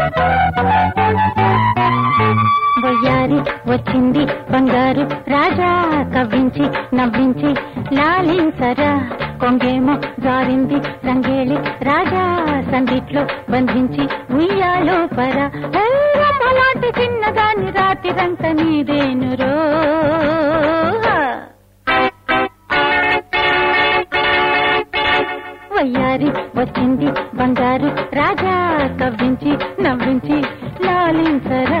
వయ్యారి వచ్చింది బంగారు రాజా కవ్వించి నవ్వించి లాలించరా కొంగేమో జారింది రంగేళి రాజా సందిట్లో బంధించి ఉయ్యాలో పర అలాంటి చిన్నదాన్ని రాత్రిరంత నీదేను రో వయ్యారి వచ్చింది బంగారు రాజా కవ్వించి నవ్వించి లాలించరా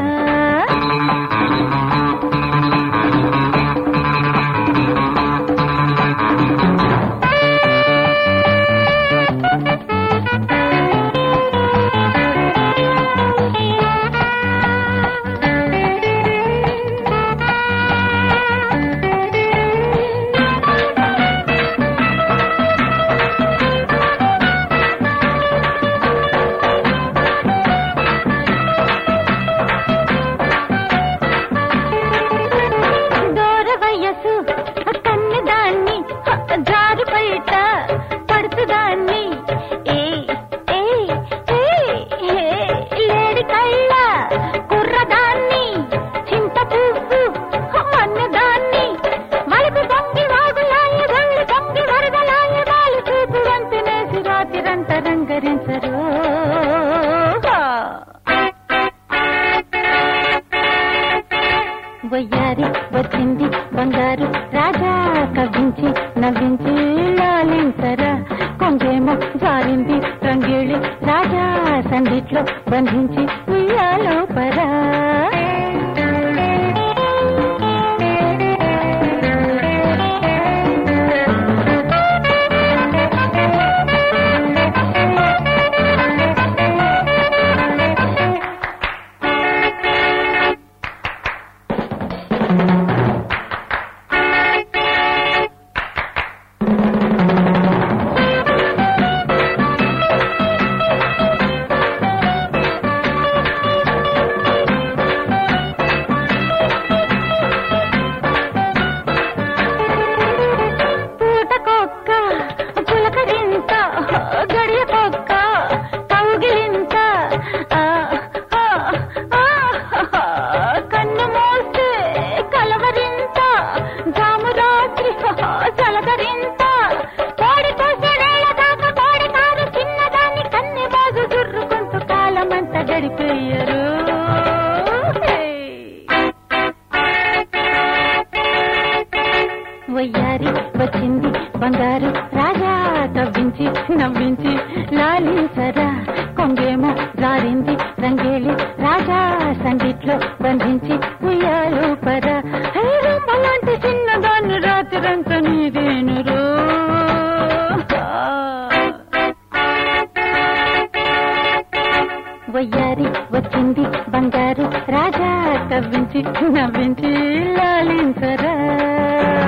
దూర వయసు కన్నదాన్ని జారు బయట పడుతుదాన్ని ఏ ఏ ఏ ఏ, లేడి కళ్ళ కుర్రదాన్ని చింత పువ్వు మన్నదాన్ని మలుపు పొంగి వాగులాయ గళ్ళు పొంగి వరదలాయ వాళ్ళు చూపు వంతనేసి రాత్రిరంత రంగరించరు వయ్యారి వచ్చింది బంగారు రాజా కవ్వించి నవ్వించి లాలించరా కొంగేమో జారింది రంగేళి రాజా సందిట్లో బంధించి ఉయ్యాలో పరా పూటకొక్క పులకరింత గడియ పొక్క కౌగిలింత ఆ, ఆ, ఆ, కన్ను మోస్తే కలవరింత జాము రాత్రి చలకరింత కోడి కోసేడేళ్ల దాకా కోడి కాదు చిన్నదాన్ని కన్నె బాగు జుర్రుకుంటూ కాలమంతా గడిపోయారు వయ్యారి వచ్చింది బంగారు రాజా తవ్వించి నవ్వించి లాలించరా కొంగేమో జారింది రంగేలి రాజా సందిట్లో బంధించి ఉయ్యాలు పర అలాంటి చిన్నదాన్ని రాత్రంత నీదేను రో వయ్యారి వచ్చింది బంగారు రాజా కవ్వించి నవ్వించి లాలించరా